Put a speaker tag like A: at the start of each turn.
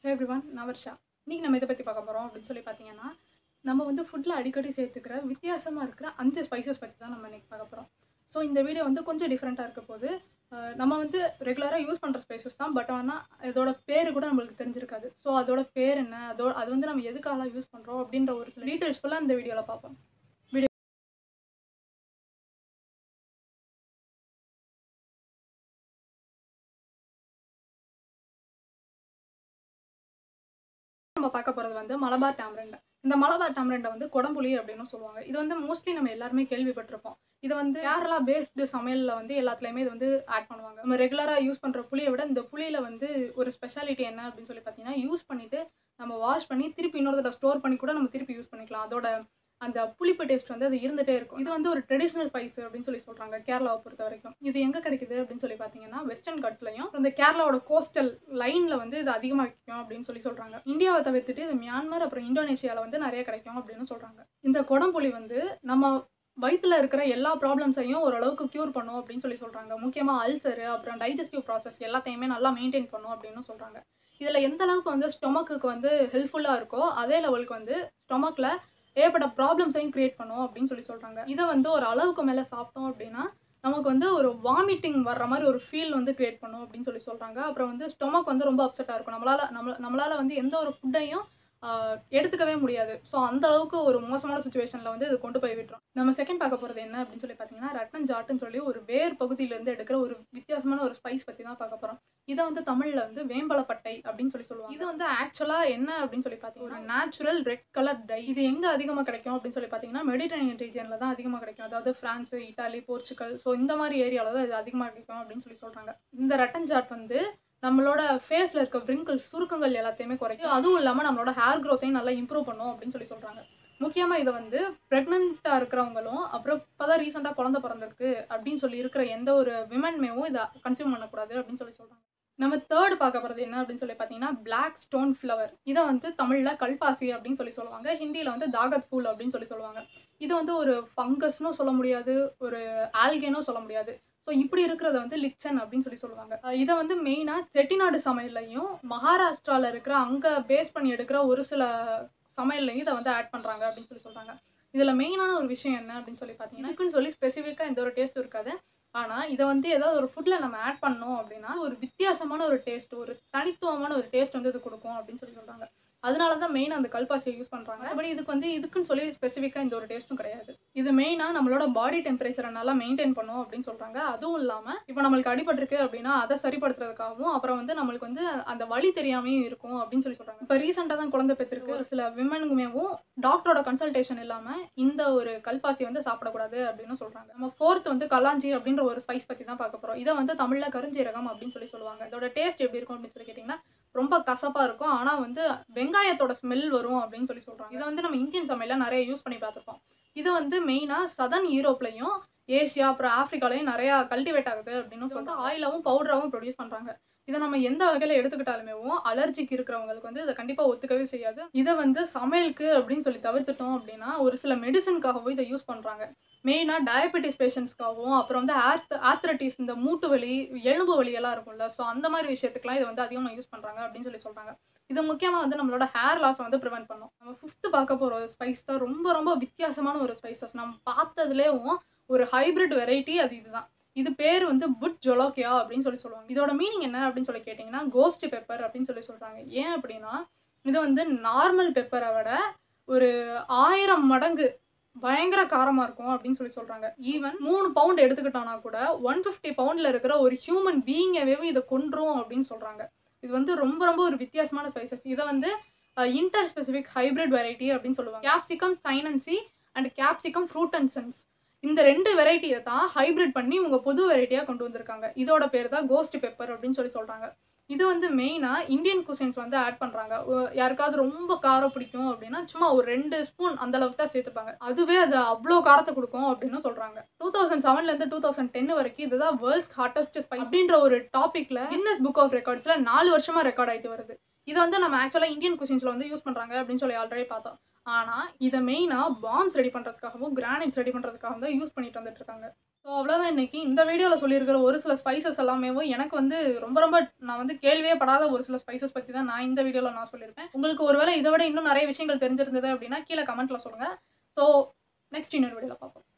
A: ஹே everyone நான் வர்ஷா இன்னைக்கு நம்ம இதை பற்றி பார்க்க போகிறோம் அப்படின்னு சொல்லி பார்த்தீங்கன்னா நம்ம வந்து ஃபுட்டில் அடிக்கடி சேர்த்துக்கிற வித்தியாசமாக இருக்கிற அஞ்சு ஸ்பைசஸ் பற்றி தான் நம்ம இன்னைக்கு பார்க்க போகிறோம் ஸோ இந்த வீடியோ வந்து கொஞ்சம் டிஃப்ரெண்ட்டாக இருக்க போது அஹ் நம்ம வந்து ரெகுலராக யூஸ் பண்ணுற ஸ்பைசஸ் தான் பட் ஆனால் இதோட பேர் கூட நம்மளுக்கு தெரிஞ்சிருக்காது ஸோ அதோட பேர் என்ன அதோட அது வந்து நம்ம எதுக்காக யூஸ் பண்ணுறோம் அப்படின்ற ஒரு சில டீட்டெயில்ஸ் ஃபுல்லாக இந்த வீடியோவில் பார்ப்போம் வீடியோ நம்ம பார்க்க போகிறது வந்து மலபார் டாம்ரண்ட் இந்த மலபார் டாம்ரண்டை வந்து குடம்புளி அப்படின்னு சொல்லுவாங்க இது வந்து மோஸ்ட்லி நம்ம எல்லாருமே கேள்விப்பட்டிருப்போம் இது வந்து கேரளா பேஸ்டு சமையலில் வந்து எல்லாத்துலேயுமே இது வந்து ஆட் பண்ணுவாங்க நம்ம ரெகுலராக யூஸ் பண்ணுற புளியை விட இந்த புளியில் வந்து ஒரு ஸ்பெஷாலிட்டி என்ன அப்படின்னு சொல்லி பார்த்தீங்கன்னா யூஸ் பண்ணிவிட்டு நம்ம வாஷ் பண்ணி திருப்பி இன்னொரு தடவை ஸ்டோர் பண்ணி கூட நம்ம திருப்பி யூஸ் பண்ணிக்கலாம் அதோட அந்த புளிப்பு டேஸ்ட் வந்து அது இருந்துகிட்டே இருக்கும் இது வந்து ஒரு ட்ரெடிஷ்னல் ஸ்பைஸ் அப்படின்னு சொல்லி சொல்கிறாங்க கேரளாவை பொறுத்த வரைக்கும் இது எங்கே கிடைக்குது அப்படின்னு சொல்லி பார்த்தீங்கன்னா வெஸ்டர்ன் கட்ஸ்லையும் இந்த கேரளாவோட கோஸ்டல் லைனில் வந்து இது அதிகமாக கிடைக்கும் அப்படின்னு சொல்லி சொல்கிறாங்க இந்தியாவை தவிர்த்துட்டு இது மியான்மர் அப்புறம் இந்தோனேஷியாவில் வந்து நிறைய கிடைக்கும் அப்படின்னு சொல்கிறாங்க இந்த குடம்புளி வந்து நம்ம வயிற்றில் இருக்கிற எல்லா ப்ராப்ளம்ஸையும் ஓரளவுக்கு க்யூர் பண்ணும் அப்படின்னு சொல்லி சொல்கிறாங்க முக்கியமாக அல்சரு அப்புறம் டைஜஸ்டிவ் ப்ராசஸ் எல்லாத்தையுமே நல்லா மெயின்டைன் பண்ணும் அப்படின்னு சொல்கிறாங்க இதில் எந்த அளவுக்கு வந்து ஸ்டொமக்குக்கு வந்து ஹெல்ப்ஃபுல்லாக இருக்கோ அதே லெவலுக்கு வந்து ஸ்டொமக்கில் ஏற்பட்ட ப்ராப்ளம்ஸையும் க்ரியேட் பண்ணும் அப்படின்னு சொல்லி சொல்கிறாங்க இதை வந்து ஒரு அளவுக்கு மேலே சாப்பிட்டோம் அப்படின்னா நமக்கு வந்து ஒரு வாமிட்டிங் வர்ற மாதிரி ஒரு ஃபீல் வந்து க்ரியேட் பண்ணும் அப்படின்னு சொல்லி சொல்கிறாங்க அப்புறம் வந்து ஸ்டொமக் வந்து ரொம்ப அப்செட்டாக இருக்கும் நம்மளால் நம்ம நம்மளால் வந்து எந்த ஒரு ஃபுட்டையும் எடுத்துக்கவே முடியாது ஸோ அந்த அளவுக்கு ஒரு மோசமான சுச்சுவேஷனில் வந்து இது கொண்டு போய் விட்டுரும் நம்ம செகண்ட் பார்க்க போகிறது என்ன அப்படின்னு சொல்லி பார்த்தீங்கன்னா ரட்டன் ஜாட்டுன்னு சொல்லி ஒரு வேர் பகுதியிலேருந்து எடுக்கிற ஒரு வித்தியாசமான ஒரு ஸ்பைஸ் பற்றி தான் பார்க்க போகிறோம் இதை வந்து தமிழில் வந்து வேம்பலப்பட்டை அப்படின்னு சொல்லி சொல்லுவாங்க இது வந்து ஆக்சுவலாக என்ன அப்படின்னு சொல்லி பார்த்தீங்கன்னா ஒரு நேச்சுரல் ரெட் கலர் டை இது எங்கே அதிகமாக கிடைக்கும் அப்படின்னு சொல்லி பார்த்தீங்கன்னா மெடிட்டரேனியன் ரீஜனில் தான் அதிகமாக கிடைக்கும் அதாவது ஃப்ரான்ஸ் இட்டாலி போர்ச்சுகல் ஸோ இந்த மாதிரி ஏரியாவில் தான் இது அதிகமாக கிடைக்கும் அப்படின்னு சொல்லி சொல்கிறாங்க இந்த ரட்டன் ஜாட் வந்து நம்மளோட ஃபேஸில் இருக்க விரிங்கிள்ஸ் சுருக்கங்கள் எல்லாத்தையுமே குறைக்கும் அதுவும் இல்லாமல் நம்மளோட ஹேர் க்ரோத்தையும் நல்லா இம்ப்ரூவ் பண்ணும் அப்படின்னு சொல்லி சொல்கிறாங்க முக்கியமாக இதை வந்து ப்ரெக்னெண்ட்டாக இருக்கிறவங்களும் அப்புறம் இப்போ தான் ரீசெண்டாக குழந்த பிறந்திருக்கு அப்படின்னு சொல்லி இருக்கிற எந்த ஒரு விமன்மேவும் இதை கன்சியூம் பண்ணக்கூடாது அப்படின்னு சொல்லி சொல்கிறாங்க நம்ம தேர்ட் பார்க்க போகிறது என்ன அப்படின்னு சொல்லி பார்த்தீங்கன்னா பிளாக் ஸ்டோன் ஃப்ளவர் இதை வந்து தமிழில் கல்பாசி அப்படின்னு சொல்லி சொல்லுவாங்க ஹிந்தியில் வந்து தாகத் ஃபூல் அப்படின்னு சொல்லி சொல்லுவாங்க இது வந்து ஒரு ஃபங்கஸ்னும் சொல்ல முடியாது ஒரு ஆல்கேனும் சொல்ல முடியாது ஸோ இப்படி இருக்கிறத வந்து லிச்சன் அப்படின்னு சொல்லி சொல்லுவாங்க இதை வந்து மெயினாக செட்டிநாடு சமையல்லையும் மகாராஷ்டிராவில் இருக்கிற அங்கே பேஸ் பண்ணி எடுக்கிற ஒரு சில சமையல்லையும் இதை வந்து ஆட் பண்ணுறாங்க அப்படின்னு சொல்லி சொல்கிறாங்க இதில் மெயினான ஒரு விஷயம் என்ன அப்படின்னு சொல்லி பார்த்தீங்கன்னா இதுக்குன்னு சொல்லி ஸ்பெசிஃபிக்காக எந்த ஒரு டேஸ்ட்டும் இருக்காது ஆனால் இதை வந்து ஏதாவது ஒரு ஃபுட்டில் நம்ம ஆட் பண்ணோம் அப்படின்னா ஒரு வித்தியாசமான ஒரு டேஸ்ட் ஒரு தனித்துவமான ஒரு டேஸ்ட் வந்து இது கொடுக்கும் அப்படின்னு சொல்லி சொல்கிறாங்க அதனால தான் மெயின் அந்த கல்பாசியை யூஸ் பண்ணுறாங்க அப்படி இதுக்கு வந்து இதுக்குன்னு சொல்லி ஸ்பெசிஃபிக்காக இந்த ஒரு டேஸ்ட்டும் கிடையாது இது மெயினாக நம்மளோட பாடி டெம்பரேச்சரை நல்லா மெயின்டைன் பண்ணும் அப்படின்னு சொல்கிறாங்க அதுவும் இல்லாமல் இப்போ நம்மளுக்கு அடிபட்டிருக்கு அப்படின்னா அதை சரிப்படுத்துறதுக்காகவும் அப்புறம் வந்து நம்மளுக்கு வந்து அந்த வழி தெரியாமையும் இருக்கும் அப்படின்னு சொல்லி சொல்கிறாங்க இப்போ ரீசெண்டாக தான் குழந்தை பெற்றிருக்கு ஒரு சில விமனுக்குமேவும் டாக்டரோட கன்சல்டேஷன் இல்லாமல் இந்த ஒரு கல்பாசி வந்து சாப்பிடக்கூடாது அப்படின்னு சொல்கிறாங்க நம்ம ஃபோர்த் வந்து கலாஞ்சி அப்படின்ற ஒரு ஸ்பைஸ் பற்றி தான் பார்க்க போகிறோம் இதை வந்து தமிழில் கருஞ்சீரகம் அப்படின்னு சொல்லி சொல்லுவாங்க இதோட டேஸ்ட் எப்படி இருக்கும் அப்படின்னு சொல்லி கேட்டிங்கன்னா ரொம்ப கசப்பாக இருக்கும் ஆனால் வந்து வெங்காயத்தோட ஸ்மெல் வரும் அப்படின்னு சொல்லி சொல்கிறாங்க இதை வந்து நம்ம இந்தியன் சமையலில் நிறைய யூஸ் பண்ணி பார்த்துருப்போம் இது வந்து மெயினாக சதன் யூரோப்லையும் ஏஷியா அப்புறம் ஆஃப்ரிக்காலையும் நிறையா கல்டிவேட் ஆகுது அப்படின்னு சொல்லிட்டு ஆயிலாவும் பவுடராகவும் ப்ரொடியூஸ் பண்ணுறாங்க இதை நம்ம எந்த வகையில் எடுத்துக்கிட்டாலுமேவும் அலர்ஜிக்கு இருக்கிறவங்களுக்கு வந்து இதை கண்டிப்பாக ஒத்துக்கவே செய்யாது இதை வந்து சமையலுக்கு அப்படின்னு சொல்லி தவிர்த்துட்டோம் அப்படின்னா ஒரு சில மெடிசனுக்காகவும் இதை யூஸ் பண்ணுறாங்க மெயினாக டயபெட்டிஸ் பேஷண்ட்ஸ்க்காகவும் அப்புறம் வந்து ஆர்த் ஆத்ரட்டிஸ் இந்த மூட்டு வலி எலும்பு வலி எல்லாம் இருக்கும்ல ஸோ அந்த மாதிரி விஷயத்துக்குலாம் இதை வந்து அதிகமாக யூஸ் பண்ணுறாங்க அப்படின்னு சொல்லி சொல்கிறாங்க இது முக்கியமாக வந்து நம்மளோட ஹேர் லாஸை வந்து ப்ரிவென்ட் பண்ணும் நம்ம ஃபிஃப்த்து பார்க்க போகிற ஒரு ஸ்பைஸ் தான் ரொம்ப ரொம்ப வித்தியாசமான ஒரு ஸ்பைசஸ் நம்ம பார்த்ததுலேயும் ஒரு ஹைப்ரிட் வெரைட்டி அது இதுதான் இது பேர் வந்து புட் ஜொலோக்கியா அப்படின்னு சொல்லி சொல்லுவாங்க இதோட மீனிங் என்ன அப்படின்னு சொல்லி கேட்டிங்கன்னா கோஸ்ட் பெப்பர் அப்படின்னு சொல்லி சொல்கிறாங்க ஏன் அப்படின்னா இது வந்து நார்மல் பெப்பரை விட ஒரு ஆயிரம் மடங்கு பயங்கர காரமாக இருக்கும் அப்படின்னு சொல்லி சொல்கிறாங்க ஈவன் மூணு பவுண்ட் எடுத்துக்கிட்டோன்னா கூட ஒன் ஃபிஃப்டி பவுண்டில் இருக்கிற ஒரு ஹியூமன் பீயிங்கவே இதை கொன்றும் அப்படின்னு சொல்கிறாங்க இது வந்து ரொம்ப ரொம்ப ஒரு வித்தியாசமான ஸ்பைசஸ் இதை வந்து இன்டர் ஸ்பெசிஃபிக் ஹைப்ரிட் வெரைட்டி அப்படின்னு சொல்லுவாங்க capsicum chinense and capsicum fruit and sense இந்த ரெண்டு வெரைட்டியை தான் ஹைப்ரிட் பண்ணி இவங்க புது வெரைட்டியாக கொண்டு வந்திருக்காங்க இதோட பேர் தான் கோஸ்ட் பெப்பர் அப்படின்னு சொல்லி சொல்கிறாங்க இது வந்து மெயினாக இந்தியன் குசைன்ஸ் வந்து ஆட் பண்ணுறாங்க யாருக்காவது ரொம்ப காரம் பிடிக்கும் அப்படின்னா சும்மா ஒரு ரெண்டு ஸ்பூன் அந்த அளவுக்கு தான் சேர்த்துப்பாங்க அதுவே அது அவ்வளோ காரத்தை கொடுக்கும் அப்படின்னு சொல்கிறாங்க டூ தௌசண்ட் செவன்லேருந்து டூ தௌசண்ட் டென் வரைக்கும் இதுதான் வேர்ல்ட்ஸ் ஹாட்டஸ்ட் ஸ்பைஸ் அப்படின்ற ஒரு டாப்பிக்கில் கின்னஸ் புக் ஆஃப் ரெக்கார்ட்ஸில் நாலு வருஷமாக ரெக்கார்ட் ஆகிட்டு வருது இதை வந்து நம்ம ஆக்சுவலாக இந்தியன் குசின்ஸில் வந்து யூஸ் பண்ணுறாங்க அப்படின்னு சொல்லி ஆல்ரெடி பார்த்தோம் ஆனால் இதை மெயினாக பாம்ஸ் ரெடி பண்ணுறதுக்காகவும் கிரானைட்ஸ் ரெடி பண்ணுறதுக்காகவும் தான் யூஸ் பண்ணிட்டு வந்துட்டு இருக்காங்க ஸோ அவ்வளோதான் இன்னைக்கு இந்த வீடியோவில் சொல்லியிருக்கிற ஒரு சில ஸ்பைசஸ் எல்லாமே எனக்கு வந்து ரொம்ப ரொம்ப நான் வந்து கேள்வியே படாத ஒரு சில ஸ்பைசஸ் பற்றி தான் நான் இந்த வீடியோவில் நான் சொல்லியிருப்பேன் உங்களுக்கு ஒருவேளை இதை விட இன்னும் நிறைய விஷயங்கள் தெரிஞ்சிருந்தது அப்படின்னா கீழே கமெண்ட்டில் சொல்லுங்கள் ஸோ நெக்ஸ்ட் இன்னொரு வீடியோவில் பார்ப்போம்